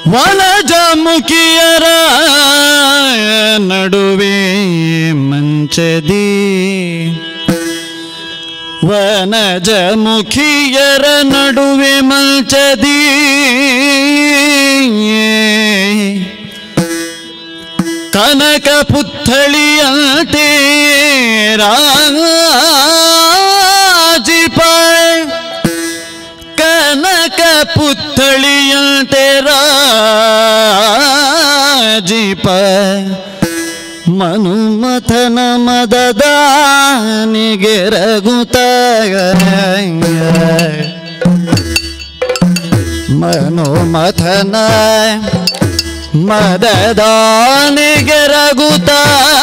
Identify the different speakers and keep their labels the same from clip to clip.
Speaker 1: ವನಜ ಮುಖಿಯರ ನಡುವೆ ಮಂಚದಿ ವನಜ ಮುಖಿಯರ ನಡುವೆ ಮಂಚದಿ ಕನಕ ಪುತ್ಥಳಿಯಂತೆ ರಾಜಿಪ ಕನಕ ಪುತ್ಥಳಿಯಂತೆ ರಾಜಿಪ ಮನುಮಥನ ಮದದ ನಿಗೆರಗುತ್ತ ಮನುಮಥನ ಮದದ ನಿಗೆರಗುತ್ತ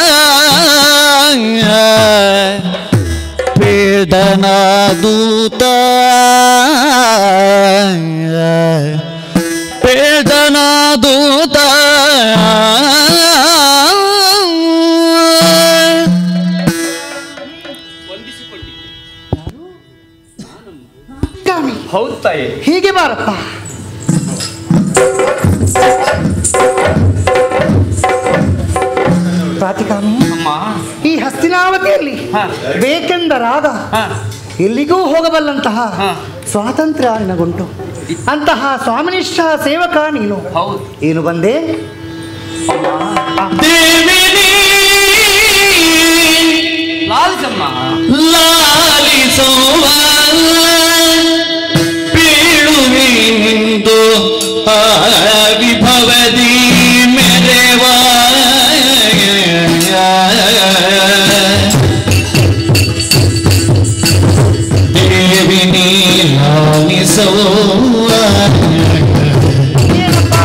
Speaker 1: ಪೀಡನ ದೂತ ಪೀಡನ ದೂತ
Speaker 2: ಸ್ವಾಮಿ
Speaker 3: ಹೌದು ತಾಯಿ
Speaker 2: ಹೀಗೆ ಬಾರಪ್ಪ ಪ್ರಾತಿಕಾಮಿ
Speaker 3: ಅಮ್ಮ
Speaker 2: ಈ ಹಸ್ತಿನಾವತಿಯಲ್ಲಿ
Speaker 3: ಹಾ.
Speaker 2: ಬೇಕೆಂದರಾಗ
Speaker 3: ಹಾ.
Speaker 2: ಎಲ್ಲಿಗೂ ಹೋಗಬಲ್ಲಂತಹ
Speaker 3: ಹಾ.
Speaker 2: ಸ್ವಾತಂತ್ರ್ಯ ನಿನಗುಂಟು ಅಂತಹ ಸ್ವಾಮಿನಿಷ್ಠ ಸೇವಕ ನೀನು
Speaker 3: ಹೌದು
Speaker 2: ಏನು ಬಂದೆ
Speaker 1: ದೇವಿನಿ
Speaker 3: ಲಾಲಿಸಮ್ಮ
Speaker 1: ಲಾಲಿಸುವ ಬೀಳುವಿಂದು ಆ ವಿಭವದಿ ಮೆರೆವ ದೇವಿನಿ ಲಾಲಿಸುವ
Speaker 2: ಏನಪ್ಪ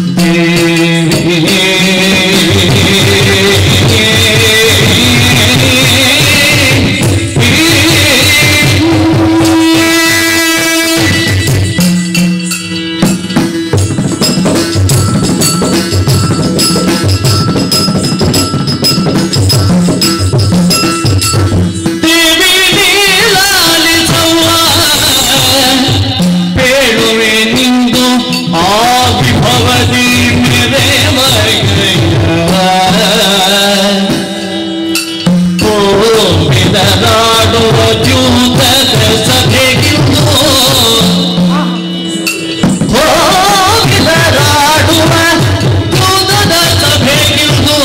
Speaker 1: ಬೇಡುವೆ ನಿಂದು ಆ ವಿಭವದಿ ಮೆರೆವಡುವ ಜೂತದ ಸಭೆಗಿಂದು ಹೋಗಿದರಾಡುವ ಜೂತದ ಸಭೆಗಿಂದು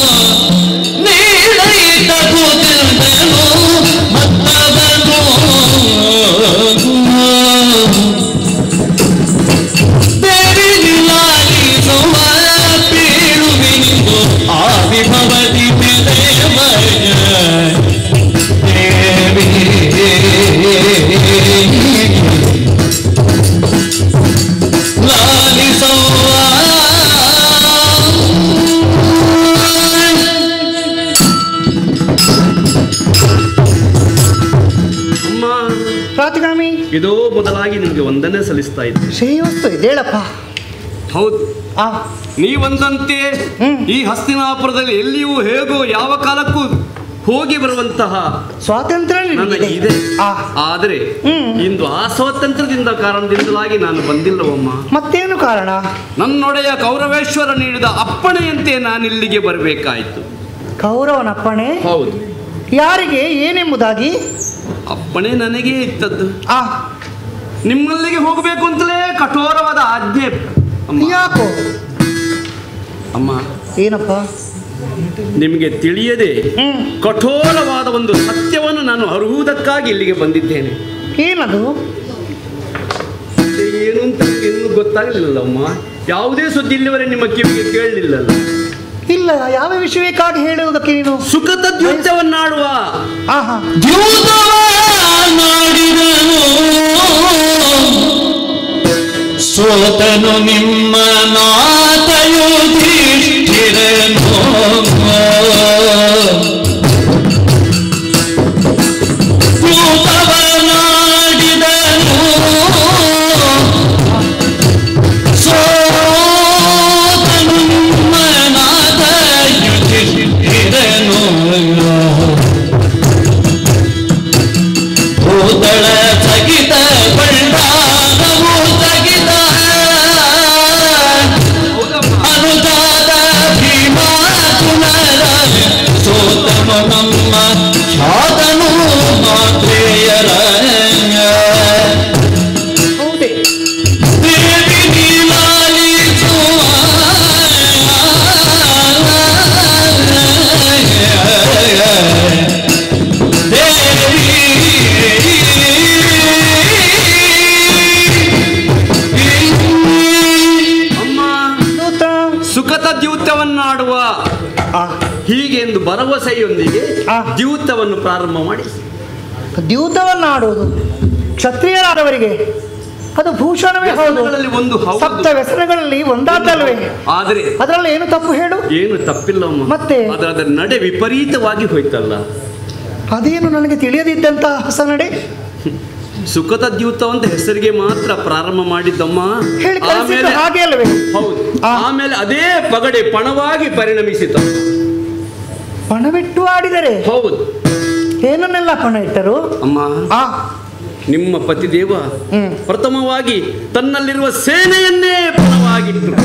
Speaker 1: ನೀಡೈತ ಕೂತಿರುತ್ತೇನು ಮತ್ತವನು ದೇವಿ ನಿಲಾಲಿಸುವ ಬೀಳುವಿಂದು ಆ ವಿಭವದಿ ಮೆರೆವಯ ದೇವಿ
Speaker 3: ಅಮ್ಮ
Speaker 2: ಪ್ರಾತಿಗಾಮಿ
Speaker 3: ಇದು ಮೊದಲಾಗಿ ನಿಮಗೆ ವಂದನೆ ಸಲ್ಲಿಸ್ತಾ ಇದ್ದೆ
Speaker 2: ಶ್ರೇಯೋಸ್ತು ಇದೇಳಪ್ಪ
Speaker 3: ಹೌದು
Speaker 2: ಆ
Speaker 3: ನೀವಂದಂತೆ
Speaker 2: ಹ್ಮ್.
Speaker 3: ಈ ಹಸ್ತಿನಾಪುರದಲ್ಲಿ ಎಲ್ಲಿಯೂ ಹೇಗೋ ಯಾವ ಕಾಲಕ್ಕೂ ಹೋಗಿ ಬರುವಂತಹ
Speaker 2: ಸ್ವಾತಂತ್ರ್ಯ
Speaker 3: ನನಗೆ
Speaker 2: ನಿನಗಿದೆ.
Speaker 3: ಇದೆ
Speaker 2: ಆ
Speaker 3: ಆದರೆ
Speaker 2: ಹ್ಮ್.
Speaker 3: ಇಂದು ಆ ಸ್ವಾತಂತ್ರ್ಯದಿಂದ ಕಾರಣದಿಂದಲಾಗಿ ನಾನು ಬಂದಿಲ್ಲವಮ್ಮ
Speaker 2: ಮತ್ತೇನು ಕಾರಣ
Speaker 3: ನನ್ನೊಡೆಯ ಕೌರವೇಶ್ವರ ನೀಡಿದ ಅಪ್ಪಣೆಯಂತೆ ನಾನು ಇಲ್ಲಿಗೆ ಬರಬೇಕಾಯಿತು
Speaker 2: ಕೌರವನಪ್ಪಣೆ
Speaker 3: ಹೌದು
Speaker 2: ಯಾರಿಗೆ ಏನೆಂಬುದಾಗಿ
Speaker 3: ಅಪ್ಪಣೆ ನನಗೇ ಇದ್ದದ್ದು
Speaker 2: ಆ
Speaker 3: ನಿಮ್ಮಲ್ಲಿಗೆ ಹೋಗಬೇಕು ಅಂತಲೇ ಕಠೋರವಾದ ಆಜ್ಞೆ ಅಮ್ಮ
Speaker 2: ಯಾಕೋ
Speaker 3: ಅಮ್ಮ
Speaker 2: ಏನಪ್ಪ
Speaker 3: ನಿಮಗೆ ತಿಳಿಯದೆ
Speaker 2: ಹ್ಮ್
Speaker 3: ಕಠೋರವಾದ ಒಂದು ಸತ್ಯವನ್ನು ನಾನು ಅರುವುದಕ್ಕಾಗಿ ಇಲ್ಲಿಗೆ ಬಂದಿದ್ದೇನೆ
Speaker 2: ಏನದು
Speaker 3: ಏನು ಅಂತ ಇನ್ನೂ ಗೊತ್ತಾಗಲಿಲ್ಲ ಅಮ್ಮ ಯಾವುದೇ ಸುದ್ದಿ ಇಲ್ಲಿವರೆ ನಿಮ್ಮ ಕಿವಿಗೆ ಕೇಳಲಿಲ್ಲಲ್ಲ
Speaker 2: ಇಲ್ಲ ಯಾವ ವಿಷಯಕ್ಕಾಗಿ ಹೇಳುವುದಕ್ಕೆ ನೀನು
Speaker 3: ಸುಖದ ದ್ಯುತ್ಯವನ್ನಾಡುವ
Speaker 2: ಆಹಾ
Speaker 1: ದ್ಯೂತವ ನಾಡಿದನು ಸೋತನು ನಿಮ್ಮ ನಾಥಯುಧಿಷ್ಠಿರನು ದ್ಯೂತವ ನಾಡಿದನು ಸೋತನು ನಿಮ್ಮ ನಾಥಯುಧಿಷ್ಠಿರನು ಭೂತಳ ಸಗಿತ ಬಂಡಾರವು ಸಗಿತ
Speaker 2: ಆ.
Speaker 3: ಹೀಗೆ ಎಂದು ಭರವಸೆಯೊಂದಿಗೆ
Speaker 2: ಆ.
Speaker 3: ದ್ಯೂತವನ್ನು ಪ್ರಾರಂಭ ಮಾಡಿ
Speaker 2: ದ್ಯೂತವನ್ನು ಆಡುವುದು ಕ್ಷತ್ರಿಯರಾದವರಿಗೆ ಅದು ಭೂಷಣವೇ ಹೌದು
Speaker 3: ವ್ಯಸನಗಳಲ್ಲಿ ಒಂದು ಹೌದು.
Speaker 2: ಸಪ್ತ ವ್ಯಸನಗಳಲ್ಲಿ ಒಂದಾದಲ್ವೇ
Speaker 3: ಆದರೆ
Speaker 2: ಅದರಲ್ಲಿ ಏನು ತಪ್ಪು ಹೇಳು
Speaker 3: ಏನು ತಪ್ಪಿಲ್ಲಮ್ಮ
Speaker 2: ಮತ್ತೆ?
Speaker 3: ಅದರ ಅದರ ನಡೆ ವಿಪರೀತವಾಗಿ ಹೋಯ್ತಲ್ಲ
Speaker 2: ಅದೇನು ನನಗೆ ತಿಳಿಯದಿದ್ದಂತಹ ಹೊಸ ನಡೆ
Speaker 3: ಸುಖದ ದ್ಯೂತ ಅಂತ ಹೆಸರಿಗೆ ಮಾತ್ರ ಪ್ರಾರಂಭ ಮಾಡಿದ್ದಮ್ಮ
Speaker 2: ಹೇಳಿ ಕಲಿಸಿದ್ದು
Speaker 3: ಆಮೇಲೆ
Speaker 2: ಹಾಗೆ ಅಲ್ವೇ
Speaker 3: ಹೌದು
Speaker 2: ಆ.
Speaker 3: ಆಮೇಲೆ ಅದೇ ಪಗಡೆ ಪಣವಾಗಿ ಪರಿಣಮಿಸಿತು
Speaker 2: ಪಣವಿಟ್ಟು ಆಡಿದರೆ
Speaker 3: ಹೌದು
Speaker 2: ಏನನ್ನೆಲ್ಲ ಪಣ ಇಟ್ಟರು
Speaker 3: ಅಮ್ಮ
Speaker 2: ಆ
Speaker 3: ನಿಮ್ಮ ಪತಿದೇವ
Speaker 2: ಹ್ಮ್
Speaker 3: ಪ್ರಥಮವಾಗಿ ತನ್ನಲ್ಲಿರುವ ಸೇನೆಯನ್ನೇ ಪಣವಾಗಿಟ್ಟರು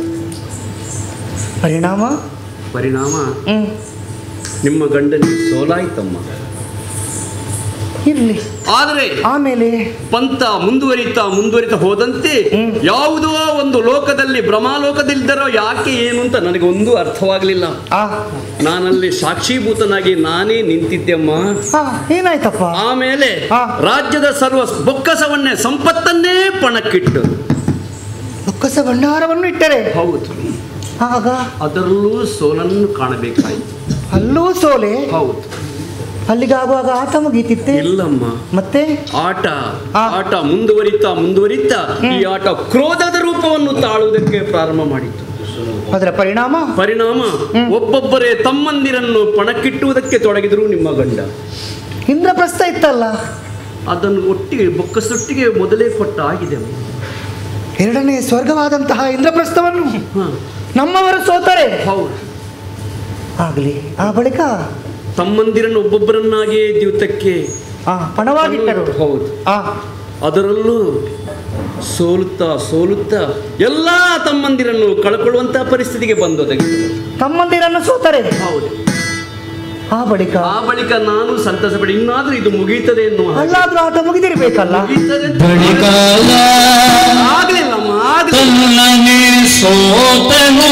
Speaker 2: ಪರಿಣಾಮ
Speaker 3: ಪರಿಣಾಮ
Speaker 2: ಹ್ಮ್
Speaker 3: ನಿಮ್ಮ ಗಂಡನಿಗೆ ಸೋಲಾಯ್ತಮ್ಮ
Speaker 2: ಇರ್ಲಿ
Speaker 3: ಆದರೆ
Speaker 2: ಆಮೇಲೆ
Speaker 3: ಪಂಥ ಮುಂದುವರಿತಾ ಮುಂದುವರಿತಾ ಹೋದಂತೆ
Speaker 2: ಹ್ಮ್.
Speaker 3: ಯಾವುದೋ ಒಂದು ಲೋಕದಲ್ಲಿ ಭ್ರಮಾಲೋಕದಲ್ಲಿದ್ದರೋ ಯಾಕೆ ಏನು ಅಂತ ನನಗೆ ಒಂದು ಅರ್ಥವಾಗಲಿಲ್ಲ
Speaker 2: ಆ
Speaker 3: ನಾನಲ್ಲಿ ಸಾಕ್ಷೀಭೂತನಾಗಿ ನಾನೇ ನಿಂತಿದ್ದೆಮ್ಮ
Speaker 2: ಆ ಏನಾಯ್ತಪ್ಪ
Speaker 3: ಆಮೇಲೆ
Speaker 2: ಆ.
Speaker 3: ರಾಜ್ಯದ ಸರ್ವ ಬೊಕ್ಕಸವನ್ನೇ ಸಂಪತ್ತನ್ನೇ ಪಣಕ್ಕಿಟ್ಟು
Speaker 2: ಬೊಕ್ಕಸ ಭಂಡಾರವನ್ನು ಇಟ್ಟರೆ
Speaker 3: ಹೌದು
Speaker 2: ಆಗ
Speaker 3: ಅದರಲ್ಲೂ ಸೋಲನ್ನು ಕಾಣಬೇಕಾಯಿತು
Speaker 2: ಅಲ್ಲೂ ಸೋಲೆ
Speaker 3: ಹೌದು
Speaker 2: ಅಲ್ಲಿಗಾಗುವಾಗ ಆತ ಮುಗೀತಿತ್ತೆ
Speaker 3: ಇಲ್ಲಮ್ಮ
Speaker 2: ಮತ್ತೆ
Speaker 3: ಆಟ
Speaker 2: ಆ.
Speaker 3: ಆಟ ಮುಂದುವರಿತಾ ಮುಂದುವರಿತಾ ಈ ಆಟ ಕ್ರೋಧದ ರೂಪವನ್ನು ತಾಳುವುದಕ್ಕೆ ಪ್ರಾರಂಭ ಮಾಡಿತು
Speaker 2: ಅದರ ಪರಿಣಾಮ
Speaker 3: ಪರಿಣಾಮ ಒಬ್ಬೊಬ್ಬರೇ ತಮ್ಮಂದಿರನ್ನು ಪಣಕ್ಕಿಟ್ಟುವುದಕ್ಕೆ ತೊಡಗಿದರು ನಿಮ್ಮ ಗಂಡ
Speaker 2: ಇಂದ್ರಪ್ರಸ್ಥ ಇತ್ತಲ್ಲ
Speaker 3: ಅದನ್ನು ಒಟ್ಟಿಗೆ ಬೊಕ್ಕಸೊಟ್ಟಿಗೆ ಮೊದಲೇ ಕೊಟ್ಟ ಆಗಿದೆ
Speaker 2: ಎರಡನೇ ಸ್ವರ್ಗವಾದಂತಹ ಇಂದ್ರಪ್ರಸ್ಥವನ್ನು
Speaker 3: ಹ,
Speaker 2: ನಮ್ಮವರು ಸೋತರೆ
Speaker 3: ಹೌದು
Speaker 2: ಆಗಲಿ ಆ ಬಳಿಕ
Speaker 3: ತಮ್ಮಂದಿರನ್ನು ಒಬ್ಬೊಬ್ಬರನ್ನಾಗಿಯೇ ದ್ಯೂತಕ್ಕೆ
Speaker 2: ಆ ಪಣವಾಗಿಟ್ಟರು
Speaker 3: ಹೌದು
Speaker 2: ಆ
Speaker 3: ಅದರಲ್ಲೂ ಸೋಲುತ್ತಾ ಸೋಲುತ್ತಾ ಎಲ್ಲ ತಮ್ಮಂದಿರನ್ನು ಕಳ್ಕೊಳ್ಳುವಂತಹ ಪರಿಸ್ಥಿತಿಗೆ ಬಂದೊದಗಿ
Speaker 2: ತಮ್ಮಂದಿರನ್ನು ಸೋತರೆ
Speaker 3: ಹೌದು
Speaker 2: ಆ ಬಳಿಕ
Speaker 3: ಆ ಬಳಿಕ ನಾನು ಸಂತಸ ಪಡಿ ಇನ್ನಾದ್ರೂ ಇದು ಮುಗೀತದೆ ಎನ್ನುವ ಹಾಗೆ.
Speaker 2: ಅಲ್ಲಾದ್ರೂ ಆಟ ಮುಗಿದಿರ್ಬೇಕಲ್ಲ
Speaker 3: ಮುಗೀತದೆ ಅಂತ
Speaker 1: ಬಳಿಗಾಲ
Speaker 3: ಆಗ್ಲಿಲ್ಲಮ್ಮ ಆಗ್ಲಿಲ್ಲ
Speaker 1: ತನ್ನನೆ ಸೋತನು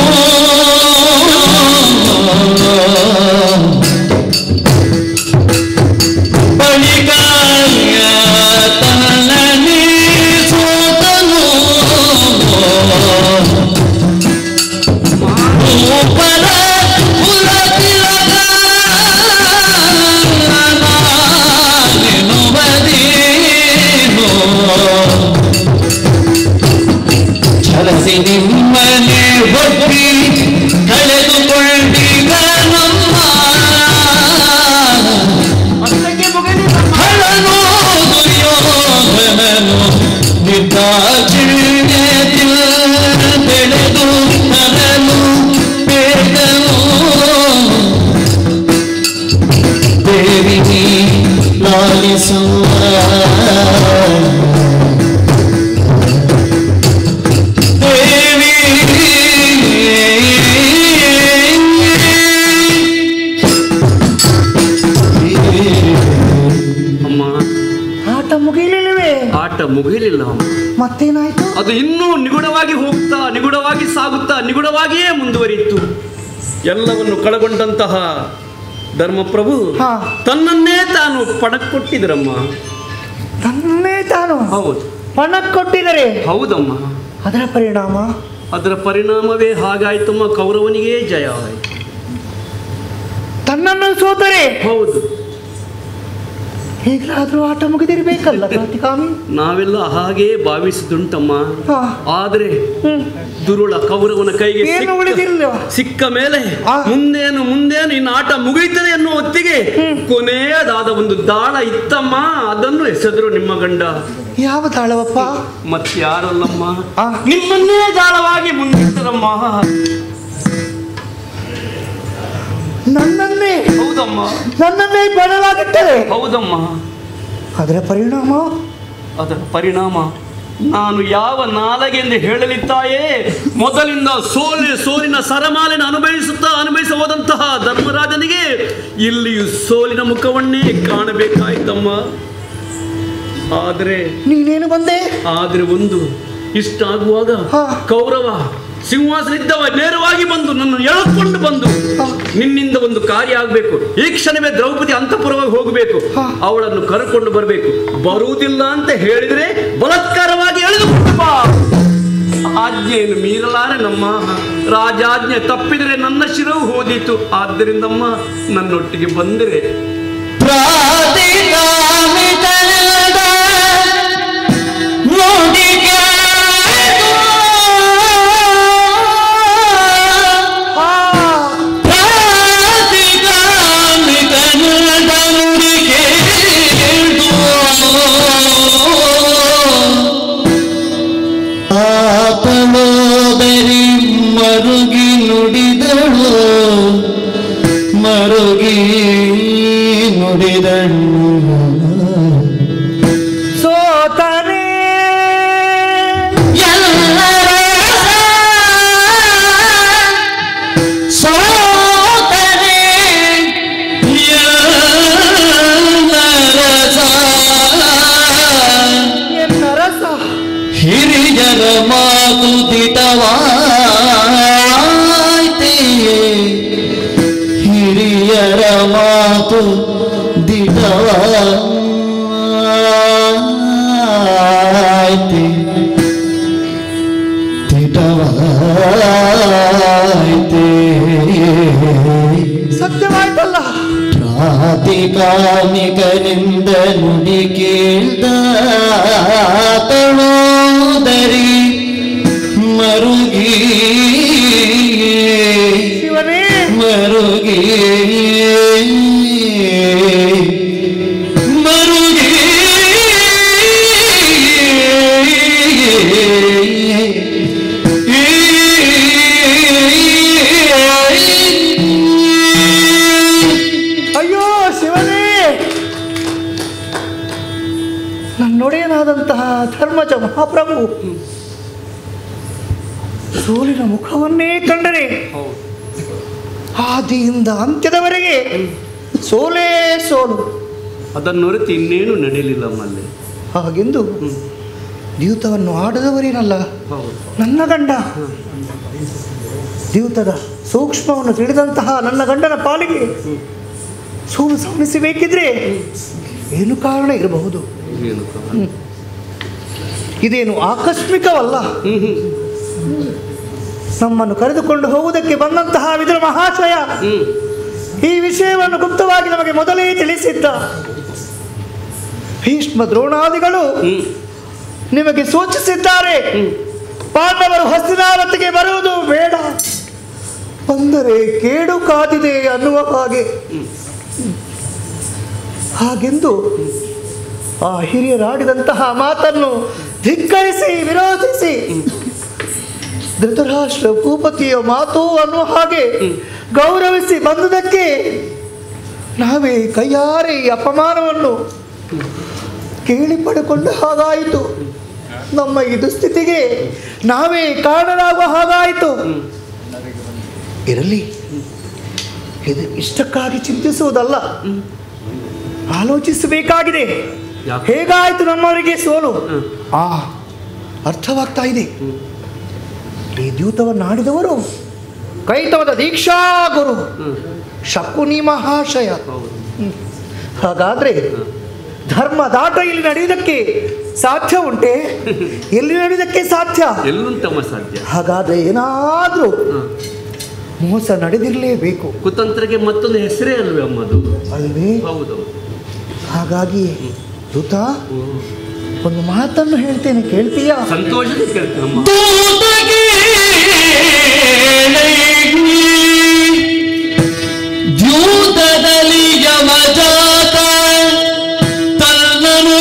Speaker 1: ಬಳಿಗಾಲ ತನ್ನನೆ ಸೋತನು ಭೂಪರ ಕುಲತಿಲಕ ನಾನೆನುವದೇನೋ ಛಲಸಿ ನಿಮ್ಮನೆ ಒಪ್ಪಿ ಕಳೆದುಕೊಂಡಿಗ ನಮ್ಮ
Speaker 3: ಅಷ್ಟಕ್ಕೆ ಮುಗಿಲಿಲ್ಲಮ್ಮ
Speaker 1: ಹಳನು ದುರ್ಯೋಧನನು ನಿದ್ದಾಚಿಣ್ಯತಿಲ್ ಬೆಳೆದು ನರನು ಬೇಗನು ದೇವಿ ಲಾಲಿಸುವ ದೇವಿ
Speaker 3: ಅಮ್ಮ
Speaker 2: ಆಟ ಮುಗಿಲಿಲ್ಲವೇ
Speaker 3: ಆಟ ಮುಗಿಲಿಲ್ಲ ಅಮ್ಮ
Speaker 2: ಮತ್ತೇನಾಯ್ತು
Speaker 3: ಅದು ಇನ್ನೂ ನಿಗುಡವಾಗಿ ಹೋಗ್ತಾ ನಿಗುಡವಾಗಿ ಸಾಗುತ್ತಾ ನಿಗುಡವಾಗಿಯೇ ಮುಂದುವರಿಯಿತು ಎಲ್ಲವನ್ನು ಕಳಗೊಂಡಂತಹ ಧರ್ಮಪ್ರಭು
Speaker 2: ಹಾ
Speaker 3: ತನ್ನನ್ನೇ ತಾನು ಪಣಕ್ಕೊಟ್ಟಿದ್ರಮ್ಮ
Speaker 2: ತನ್ನೇ ತಾನು
Speaker 3: ಹೌದು
Speaker 2: ಪಣ ಕೊಟ್ಟಿದರೆ
Speaker 3: ಹೌದಮ್ಮ
Speaker 2: ಅದರ ಪರಿಣಾಮ
Speaker 3: ಅದರ ಪರಿಣಾಮವೇ ಹಾಗಾಯ್ತಮ್ಮ ಕೌರವನಿಗೆ ಜಯ ಆಯಿತು
Speaker 2: ತನ್ನನ್ನು ಸೋತರೆ
Speaker 3: ಹೌದು
Speaker 2: ಹೇಗಾದ್ರೂ ಆಟ ಮುಗಿದಿರ್ಬೇಕಲ್ಲ ಕ್ರಾಂತಿಕಾಮಿ
Speaker 3: ನಾವೆಲ್ಲ ಹಾಗೇ ಭಾವಿಸಿದುಂಟಮ್ಮ
Speaker 2: ಹಾ
Speaker 3: ಆದರೆ
Speaker 2: ಹ್ಮ್
Speaker 3: ದುರುಳ ಕೌರವನ ಕೈಗೆ
Speaker 2: ಏನು
Speaker 3: ಸಿಕ್ಕ-
Speaker 2: ಉಳಿದಿಲ್ಲ
Speaker 3: ಸಿಕ್ಕ ಮೇಲೆ
Speaker 2: ಆ.
Speaker 3: ಮುಂದೇನು ಮುಂದೇನು ಇನ್ನು ಆಟ ಮುಗಿಯುತ್ತದೆ ಎನ್ನುವ ಹೊತ್ತಿಗೆ ಕೊನೆಯದಾದ ಒಂದು ದಾಳ ಇತ್ತಮ್ಮ ಅದನ್ನು ಎಸೆದ್ರು ನಿಮ್ಮ ಗಂಡ
Speaker 2: ಯಾವ ತಾಳವಪ್ಪ
Speaker 3: ಮತ್ಯಾರಲ್ಲಮ್ಮ
Speaker 2: ಆ.
Speaker 3: ನಿಮ್ಮನ್ನೇ ದಾಳವಾಗಿ ಮುಂದಿಟ್ಟರಮ್ಮ
Speaker 2: ನನ್ನನ್ನೇ
Speaker 3: ಹೌದಮ್ಮ
Speaker 2: ನನ್ನನ್ನೇ ಬಣವಾಗಿಟ್ಟರೆ
Speaker 3: ಹೌದಮ್ಮ
Speaker 2: ಅದರ ಪರಿಣಾಮ
Speaker 3: ಅದರ ಪರಿಣಾಮ ನಾನು ಯಾವ ನಾಲಗೆಂದು ಹೇಳಲಿದ್ದಾಯೇ ಮೊದಲಿಂದ ಸೋಲಿ ಸೋಲಿನ ಸರಮಾಲೆನ ಅನುಭವಿಸುತ್ತಾ ಅನುಭವಿಸ ಹೋದಂತಹ ಧರ್ಮರಾಜನಿಗೆ ಇಲ್ಲಿಯೂ ಸೋಲಿನ ಮುಖವನ್ನೇ ಕಾಣಬೇಕಾಯ್ತಮ್ಮ ಆದರೆ
Speaker 2: ನೀನೇನು ಬಂದೆ
Speaker 3: ಆದರೆ ಒಂದು ಇಷ್ಟ ಆಗುವಾಗ
Speaker 2: ಹಾ.
Speaker 3: ಕೌರವ ಸಿಂಹಾಸನಿದ್ದವ ನೇರವಾಗಿ ಬಂದು ನನ್ನ ಎಳೆದುಕೊಂಡು ಬಂದು
Speaker 2: ಹಾ.
Speaker 3: ನಿನ್ನಿಂದ ಒಂದು ಕಾರ್ಯ ಆಗಬೇಕು ಈ ಕ್ಷಣವೇ ದ್ರೌಪದಿ ಅಂತಃಪುರವಾಗಿ ಹೋಗಬೇಕು
Speaker 2: ಹಾ.
Speaker 3: ಅವಳನ್ನು ಕರೆಕೊಂಡು ಬರಬೇಕು ಬರುವುದಿಲ್ಲ ಅಂತ ಹೇಳಿದ್ರೆ ಬಲಾತ್ಕಾರವಾಗಿ ಎಳೆದುಕೊಂಡು ಬಾ ಆ ಆಜ್ಞೆಯನ್ನು ಮೀರಲಾರೆ ನಮ್ಮ ರಾಜಾಜ್ಞೆ ತಪ್ಪಿದರೆ ನನ್ನ ಶಿರವು ಹೋದೀತು ಆದ್ದರಿಂದಮ್ಮ ನನ್ನೊಟ್ಟಿಗೆ ಬಂದರೆ
Speaker 1: ಪ್ರಾಧಿಕಾಮಿತನದ ನುಡಿಗಾದು. ಪ್ರಾಧಿಕಾಮಿತನದ ನುಡಿಗೇದು. ಆತಳೋದರಿ ಮರುಗಿ ನುಡಿದಳು ಮರುಗಿ ನುಡಿದಳು
Speaker 2: ಸೋತನೆ
Speaker 1: ಎಲ್ಲರ ಸೋತರೆ ಎಲ್ಲರ
Speaker 2: ಎನ್ನ ರಸ
Speaker 1: ಹಿರಿಯರ ಮಾತು ದಿಟವಾಯ್ತೆ ಹಿರಿಯರ ಮಾತು ದಿಟವಾಯ್ತೆ ದಿಟವಾಯ್ತೆ
Speaker 2: ಸತ್ಯವಾಯ್ತಲ್ಲ
Speaker 1: ಪ್ರಾತಿಕಾನಿಕನಿಂದ ನುಡಿ ಕೇಳ್ದ ತಳೋದರಿ ಮರುಗಿ
Speaker 2: ಶಿವನೇ
Speaker 1: ಮರುಗಿ ಮರುಗಿ
Speaker 2: ಅಯ್ಯೋ ಶಿವನೇ ನನ್ನೊಡೆಯನಾದಂತಹ ಧರ್ಮಜ ಮಹಾಪ್ರಭು ಸೋಲಿನ ಮುಖವನ್ನೇ ಕಂಡರೆ ಆದಿಯಿಂದ ಅಂತ್ಯದವರೆಗೆ ಸೋಲೇ ಸೋಲು
Speaker 3: ಅದನ್ನೊರೆತು ಇನ್ನೇನು ನಡೆಯಲಿಲ್ಲ ಮಲ್ಲೆ
Speaker 2: ಹಾಗೆಂದು ದ್ಯೂತವನ್ನು ಆಡದವರೇನಲ್ಲ
Speaker 3: ಹೌದು
Speaker 2: ನನ್ನ ಗಂಡ ದ್ಯೂತದ ಸೂಕ್ಷ್ಮವನ್ನು ತಿಳಿದಂತಹ ನನ್ನ ಗಂಡನ ಪಾಲಿಗೆ ಸೋಲು ಸವಣಿಸಬೇಕಿದ್ರೆ ಏನು ಕಾರಣ ಇರಬಹುದು
Speaker 3: ಏನು ಕಾರಣ?
Speaker 2: ಇದೇನು ಆಕಸ್ಮಿಕವಲ್ಲ
Speaker 3: ಹ್ಮ್ ಹ್ಮ್
Speaker 2: ನಮ್ಮನ್ನು ಕರೆದುಕೊಂಡು ಹೋಗುವುದಕ್ಕೆ ಬಂದಂತಹ ವಿದುರ ಮಹಾಶಯ
Speaker 3: ಹ್ಮ್
Speaker 2: ಈ ವಿಷಯವನ್ನು ಗುಪ್ತವಾಗಿ ನಮಗೆ ಮೊದಲೇ ತಿಳಿಸಿದ್ದ ಭೀಷ್ಮ ದ್ರೋಣಾದಿಗಳು
Speaker 3: ಹ್ಮ್
Speaker 2: ನಿಮಗೆ ಸೂಚಿಸಿದ್ದಾರೆ ಪಾಂಡವರು ಹಸ್ತಿನಾವತಿಗೆ ಬರುವುದು ಬೇಡ ಬಂದರೆ ಕೇಡು ಕಾದಿದೆ ಅನ್ನುವ ಹಾಗೆ ಹಾಗೆಂದು ಆ ಹಿರಿಯರಾಡಿದಂತಹ ಮಾತನ್ನು ಧಿಕ್ಕರಿಸಿ ವಿರೋಧಿಸಿ ಧೃತರಾಷ್ಟ್ರ ಭೂಪತಿಯ ಮಾತು ಅನ್ನುವ ಹಾಗೆ ಗೌರವಿಸಿ ಬಂದುದಕ್ಕೆ ನಾವೇ ಕೈಯಾರೆ ಈ ಅಪಮಾನವನ್ನು ಕೇಳಿ ಪಡೆಕೊಂಡ ಹಾಗಾಯಿತು ನಮ್ಮ ಈ ದುಸ್ಥಿತಿಗೆ ನಾವೇ ಕಾರಣರಾಗುವ ಹಾಗಾಯಿತು ಇರಲಿ ಇದು ಇಷ್ಟಕ್ಕಾಗಿ ಚಿಂತಿಸುವುದಲ್ಲ ಆಲೋಚಿಸಬೇಕಾಗಿದೆ
Speaker 3: ಯಾಕೆ?
Speaker 2: ಹೇಗಾಯಿತು ನಮ್ಮವರಿಗೆ ಸೋಲು
Speaker 3: ಹ್ಮ್.
Speaker 2: ಆ ಅರ್ಥವಾಗ್ತಾ ಇದೆ ಈ ದ್ಯೂತವನ್ನು ಆಡಿದವರು ಕೈತವದ ದೀಕ್ಷಾ ಗುರು
Speaker 3: ಹ್ಮ್
Speaker 2: ಶಕುನಿ ಮಹಾಶಯ
Speaker 3: ಹೌದು
Speaker 2: ಹಾಗಾದ್ರೆ ಧರ್ಮ ದಾಟ ಇಲ್ಲಿ ನಡೆಯುವುದಕ್ಕೆ ಸಾಧ್ಯ ಉಂಟೆ ಎಲ್ಲಿ ನಡೆಯುವುದಕ್ಕೆ ಸಾಧ್ಯ
Speaker 3: ಎಲ್ಲುಂಟಮ್ಮ ಸಾಧ್ಯ
Speaker 2: ಹಾಗಾದ್ರೆ ಏನಾದ್ರೂ
Speaker 3: ಹ್ಮ್.
Speaker 2: ಮೋಸ ನಡೆದಿರಲೇಬೇಕು
Speaker 3: ಕುತಂತ್ರಕ್ಕೆ ಮತ್ತೊಂದು ಹೆಸರೇ ಅಲ್ವೇ ಅಮ್ಮದು
Speaker 2: ಅಲ್ವೇ
Speaker 3: ಹೌದು
Speaker 2: ಹಾಗಾಗಿ ದೂತ
Speaker 3: ಹ್ಮ್.
Speaker 2: ಒಂದು ಮಾತನ್ನು ಹೇಳ್ತೇನೆ ಕೇಳ್ತೀಯಾ
Speaker 3: ಸಂತೋಷದ ಕೇಳ್ತೀನಮ್ಮ
Speaker 1: ದ್ಯೂತದಲ್ಲಿ ಯಮಜಾತ ತನ್ನನು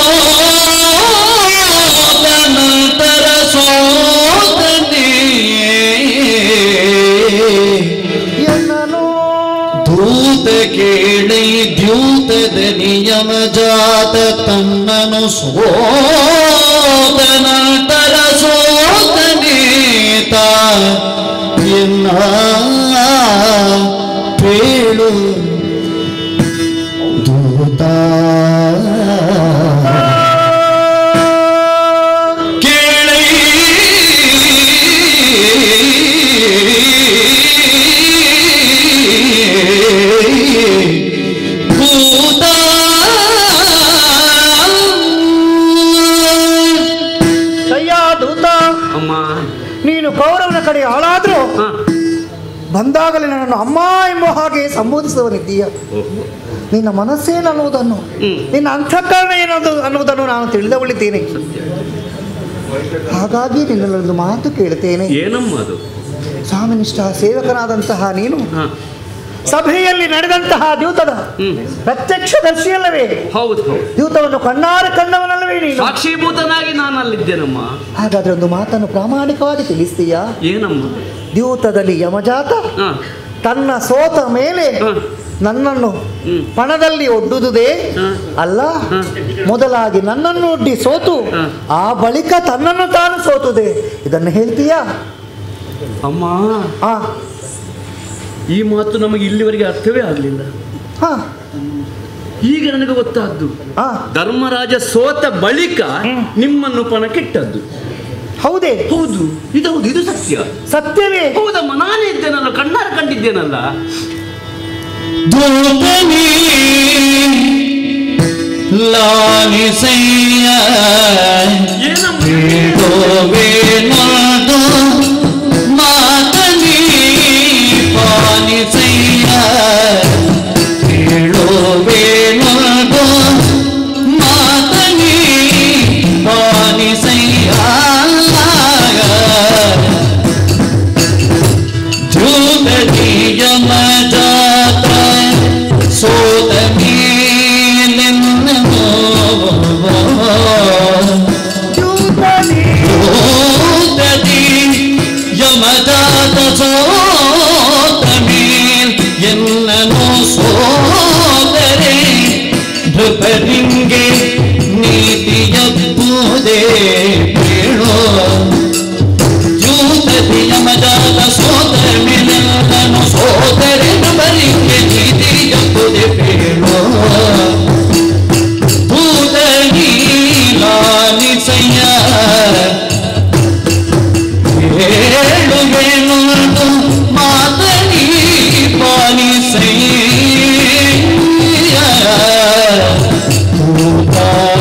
Speaker 1: ಸೋತ ನಂತರ ಸೋತನೆ
Speaker 2: ಎನ್ನನು
Speaker 1: ದೂತ ಕೇಳಿ ದ್ಯೂತದ ನಿಯಮ ಜಾತ ತನ್ನನು ಸೋತ ನಂತರ ಸೋತನೇತ ಎನ್ನ ಪೇಳು ದೂತ ಕೇಳಿ ಭೂತ
Speaker 2: ಕಯ್ಯ ದೂತ
Speaker 3: ಅಮ್ಮ
Speaker 2: ನೀನು ಕೌರವನ ಕಡೆ ಆಳಾದ್ರೂ
Speaker 3: ಹಾ.
Speaker 2: ಬಂದಾಗಲೇ ನನ್ನನ್ನು ಅಮ್ಮ ಎಂಬ ಹಾಗೆ ಸಂಬೋಧಿಸುವನಿದ್ದೀಯ
Speaker 3: ಓಹೋ.
Speaker 2: ನಿನ್ನ ಮನಸ್ಸೇನು ಅನ್ನುವುದನ್ನು
Speaker 3: ಹ್ಮ್.
Speaker 2: ನಿನ್ನ ಅಂತಃಕರಣ ಏನದು ಅನ್ನುವುದನ್ನು ನಾನು ತಿಳಿದವಳಿದ್ದೇನೆ ಹಾಗಾಗಿ ನಿನ್ನಲ್ಲೊಂದು ಮಾತು ಕೇಳುತ್ತೇನೆ
Speaker 3: ಏನಮ್ಮ ಅದು
Speaker 2: ಸ್ವಾಮಿನಿಷ್ಠ ಸೇವಕನಾದಂತಹ ನೀನು
Speaker 3: ಹಾ.
Speaker 2: ಸಭೆಯಲ್ಲಿ ನಡೆದಂತಹ ದ್ಯೂತದ
Speaker 3: ಹ್ಮ್.
Speaker 2: ಪ್ರತ್ಯಕ್ಷ ದರ್ಶಿಯಲ್ಲವೇ
Speaker 3: ಹೌದು ಹೌದು
Speaker 2: ದ್ಯೂತವನ್ನು ಕಣ್ಣಾರ ಕಂಡವನಲ್ಲವೇ ನೀನು
Speaker 3: ಸಾಕ್ಷೀಭೂತನಾಗಿ ನಾನು ಅಲ್ಲಿದ್ದೇನಮ್ಮ
Speaker 2: ಹಾಗಾದ್ರೆ ಒಂದು ಮಾತನ್ನು ಪ್ರಾಮಾಣಿಕವಾಗಿ ತಿಳಿಸ್ತೀಯಾ
Speaker 3: ಏನಮ್ಮ
Speaker 2: ದ್ಯೂತದಲ್ಲಿ ಯಮಜಾತ
Speaker 3: ಹಾ.
Speaker 2: ತನ್ನ ಸೋತ ಮೇಲೆ
Speaker 3: ಹಾ.
Speaker 2: ನನ್ನನ್ನು
Speaker 3: ಹ್ಮ್.
Speaker 2: ಪಣದಲ್ಲಿ ಒಡ್ಡುವುದೇ
Speaker 3: ಹಾ.
Speaker 2: ಅಲ್ಲ
Speaker 3: ಹಾ.
Speaker 2: ಮೊದಲಾಗಿ ನನ್ನನ್ನು ಒಡ್ಡಿ ಸೋತು
Speaker 3: ಹಾ.
Speaker 2: ಆ ಬಳಿಕ ತನ್ನನ್ನು ತಾನು ಸೋತುದೆ ಇದನ್ನು ಹೇಳ್ತೀಯಾ
Speaker 3: ಅಮ್ಮ
Speaker 2: ಆ
Speaker 3: ಈ ಮಾತು ನಮಗೆ ಇಲ್ಲಿವರೆಗೆ ಅರ್ಥವೇ ಆಗಲಿಲ್ಲ
Speaker 2: ಹಾ
Speaker 3: ಈಗ ನನಗೆ ಗೊತ್ತಾದ್ದು
Speaker 2: ಆ
Speaker 3: ಧರ್ಮರಾಜ ಸೋತ ಬಳಿಕ ನಿಮ್ಮನ್ನು ಪಣಕ್ಕಿಟ್ಟದ್ದು
Speaker 2: ಹೌದೇ
Speaker 3: ಹೌದು ಇದೌದು ಇದು ಸತ್ಯ
Speaker 2: ಸತ್ಯವೇ
Speaker 3: ಹೌದಮ್ಮ ನಾನೇ ಇದ್ದೇನಲ್ಲ ಕಣ್ಣಾರ ಕಂಡಿದ್ದೇನಲ್ಲ
Speaker 1: ದೂತನಿ ಲಾನಿಸಯ್ಯ
Speaker 3: ಏನಮ್ಮ
Speaker 1: ಹೇಳೋವೇನದು ಮಾತನಿ ಪಾಲಿಸಯ್ಯ ಹೇಳೋವೇನದು ಮಾತನಿ ಪಾಲಿಸಯ್ಯ ಜೂದರಿಯ ಮಜಾತ ಸೋದ ಮೇಲೆನ್ನೋ
Speaker 2: ದ್ಯೂತನೇ
Speaker 1: ಓದದಿ ಯಮಜಾತ ಸೋತ ಮೇಲ್ ಎನ್ನನು ಸೋದರೆ ನೃಪರಿಂಗೆ ನೀತಿಯಪ್ಪುದೇ ಹೇಳೋ ಯೂತದಿ ಯಮಜಾತ ಸೋತ ಮೇಲೆನ್ನನು ಸೋದರೆ ನೃಪರಿಂಗೆ ನೀತಿಯಪ್ಪುದೇ ಹೇಳೋ ಭೂತನಿ ಲಾಲಿಸಯ್ಯ ಹೇಳುವೆನು ಅದು ಮಾತನಿ ಪಾಲಿಸಯ್ಯ ಭೂತ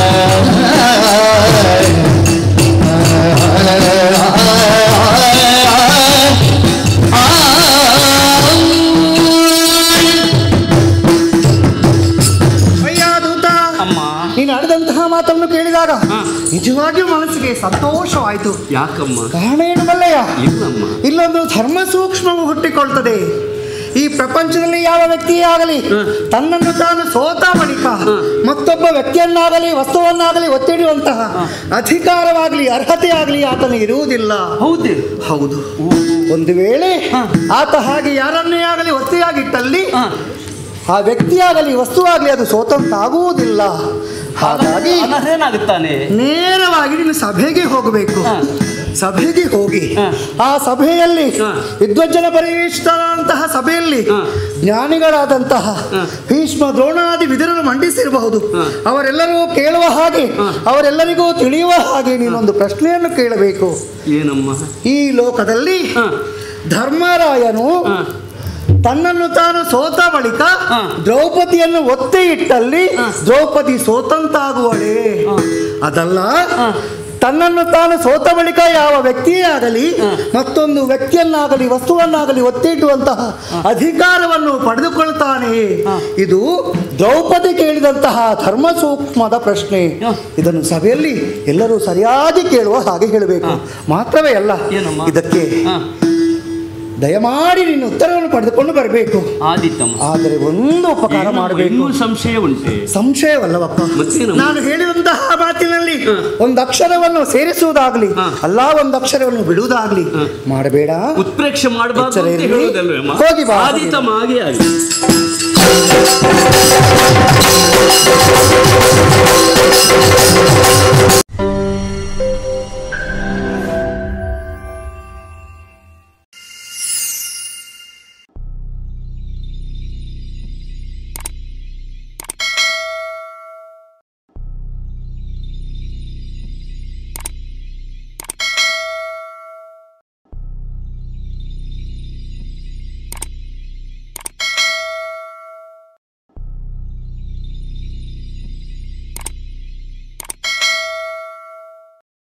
Speaker 2: ಅಯ್ಯ ದೂತ
Speaker 3: ಅಮ್ಮ
Speaker 2: ನೀನು ಆಡಿದಂತಹ ಮಾತನ್ನು ಕೇಳಿದಾಗ
Speaker 3: ಹಾ.
Speaker 2: ನಿಜವಾಗಿಯೂ ಮನಸ್ಸಿಗೆ ಸಂತೋಷವಾಯಿತು
Speaker 3: ಯಾಕಮ್ಮ
Speaker 2: ಕಾರಣ ಏನು ಬಲ್ಲಯ್ಯ
Speaker 3: ಇಲ್ಲಮ್ಮ
Speaker 2: ಇಲ್ಲೊಂದು ಧರ್ಮ ಸೂಕ್ಷ್ಮವು ಹುಟ್ಟಿಕೊಳ್ತದೆ ಈ ಪ್ರಪಂಚದಲ್ಲಿ ಯಾವ ವ್ಯಕ್ತಿಯೇ ಆಗಲಿ
Speaker 3: ಹ.
Speaker 2: ತನ್ನನ್ನು ತಾನು ಸೋತ ಬಳಿಕ
Speaker 3: ಹ.
Speaker 2: ಮತ್ತೊಬ್ಬ ವ್ಯಕ್ತಿಯನ್ನಾಗಲಿ ವಸ್ತುವನ್ನಾಗಲಿ ಒತ್ತಿಡುವಂತಹ ಅಧಿಕಾರವಾಗಲಿ ಅರ್ಹತೆ ಆಗಲಿ ಆತನಿಗೆ ಇರುವುದಿಲ್ಲ
Speaker 3: ಹೌದೇ
Speaker 2: ಹೌದು ಒಂದು ವೇಳೆ
Speaker 3: ಹ.
Speaker 2: ಆತ ಹಾಗೆ ಯಾರನ್ನೇ ಆಗಲಿ ಒತ್ತಿಯಾಗಿಟ್ಟಲ್ಲಿ
Speaker 3: ಹಾ.
Speaker 2: ಆ ವ್ಯಕ್ತಿಯಾಗಲಿ ವಸ್ತುವಾಗಲಿ ಅದು ಸೋತಂತಾಗುವುದಿಲ್ಲ ಹಾಗಾಗಿ
Speaker 3: ಅನರ್ಹನಾಗುತ್ತಾನೆ
Speaker 2: ನೇರವಾಗಿ ನೀನು ಸಭೆಗೆ ಹೋಗಬೇಕು
Speaker 3: ಹ.
Speaker 2: ಸಭೆಗೆ ಹೋಗಿ
Speaker 3: ಹ.
Speaker 2: ಆ ಸಭೆಯಲ್ಲಿ
Speaker 3: ಹ.
Speaker 2: ವಿದ್ವಜ್ಜನ ಪರಿಷ್ಠರಂತಹ ಸಭೆಯಲ್ಲಿ
Speaker 3: ಹ.
Speaker 2: ಜ್ಞಾನಿಗಳಾದಂತಹ
Speaker 3: ಹ.
Speaker 2: ಭೀಷ್ಮ ದ್ರೋಣಾದಿ ವಿಧರನ್ನು ಮಂಡಿಸಿರಬಹುದು
Speaker 3: ಹ.
Speaker 2: ಅವರೆಲ್ಲರೂ ಕೇಳುವ ಹಾಗೆ ಅವರೆಲ್ಲರಿಗೂ ತಿಳಿಯುವ ಹಾಗೆ ನೀನೊಂದು ಪ್ರಶ್ನೆಯನ್ನು ಕೇಳಬೇಕು
Speaker 3: ಏನಮ್ಮ
Speaker 2: ಈ ಲೋಕದಲ್ಲಿ
Speaker 3: ಹ.
Speaker 2: ಧರ್ಮರಾಯನು
Speaker 3: ಹ.
Speaker 2: ತನ್ನನ್ನು ತಾನು ಸೋತ ಬಳಿಕ
Speaker 3: ಹ.
Speaker 2: ದ್ರೌಪದಿಯನ್ನು ಒತ್ತೆ ಇಟ್ಟಲ್ಲಿ
Speaker 3: ಹ.
Speaker 2: ದ್ರೌಪದಿ ಸೋತಂತಾಗುವಳೆ
Speaker 3: ಹ.
Speaker 2: ಅದಲ್ಲ
Speaker 3: ಹ.
Speaker 2: ತನ್ನನ್ನು ತಾನು ಸೋತ ಬಳಿಕ ಯಾವ ವ್ಯಕ್ತಿಯೇ ಆಗಲಿ
Speaker 3: ಹ.
Speaker 2: ಮತ್ತೊಂದು ವ್ಯಕ್ತಿಯನ್ನಾಗಲಿ ವಸ್ತುವನ್ನಾಗಲಿ ಒತ್ತಿಟ್ಟುವಂತಹ ಅಧಿಕಾರವನ್ನು ಪಡೆದುಕೊಳ್ತಾನೆ
Speaker 3: ಹ.
Speaker 2: ಇದು ದ್ರೌಪದಿ ಕೇಳಿದಂತಹ ಧರ್ಮ ಸೂಕ್ಷ್ಮದ ಪ್ರಶ್ನೆ
Speaker 3: ಹ.
Speaker 2: ಇದನ್ನು ಸಭೆಯಲ್ಲಿ ಎಲ್ಲರೂ ಸರಿಯಾಗಿ ಕೇಳುವ ಹಾಗೆ ಹೇಳಬೇಕು ಮಾತ್ರವೇ ಅಲ್ಲ
Speaker 3: ಏನಮ್ಮ?
Speaker 2: ಇದಕ್ಕೆ
Speaker 3: ಹಾ.
Speaker 2: ದಯಮಾಡಿ ನೀನು ಉತ್ತರವನ್ನು ಪಡೆದುಕೊಂಡು ಬರಬೇಕು
Speaker 3: ಆದಿತ್ತಮ್ಮ
Speaker 2: ಆದರೆ ಒಂದು ಉಪಕಾರ
Speaker 3: ಏನಮ್ಮ,
Speaker 2: ಮಾಡಬೇಕು
Speaker 3: ಇನ್ನೂ ಸಂಶಯ ಉಂಟೆ
Speaker 2: ಸಂಶಯವಲ್ಲವಪ್ಪ
Speaker 3: ಮತ್ತೇನಮ್ಮ?
Speaker 2: ನಾನು ಹೇಳಿದಂತಹ ಮಾತಿನಲ್ಲಿ
Speaker 3: ಹ.
Speaker 2: ಒಂದು ಅಕ್ಷರವನ್ನು ಸೇರಿಸುವುದಾಗ್ಲಿ
Speaker 3: ಹ.
Speaker 2: ಅಲ್ಲ ಒಂದು ಅಕ್ಷರವನ್ನು ಬಿಡುವುದಾಗ್ಲಿ
Speaker 3: ಹ.
Speaker 2: ಮಾಡಬೇಡ
Speaker 3: ಉತ್ಪ್ರೇಕ್ಷೆ ಮಾಡಬಾರ್ದು
Speaker 2: ಎಚ್ಚರ
Speaker 3: ಅಂತ
Speaker 2: ಇರ್ಲಿ.
Speaker 3: ಹೇಳುವುದಲ್ವೇಮ್ಮ
Speaker 2: ಹೋಗಿ ಬಾ.
Speaker 3: ಆದಿತ್ತಮ್ಮ ಹಾಗೆ ಆಗಿ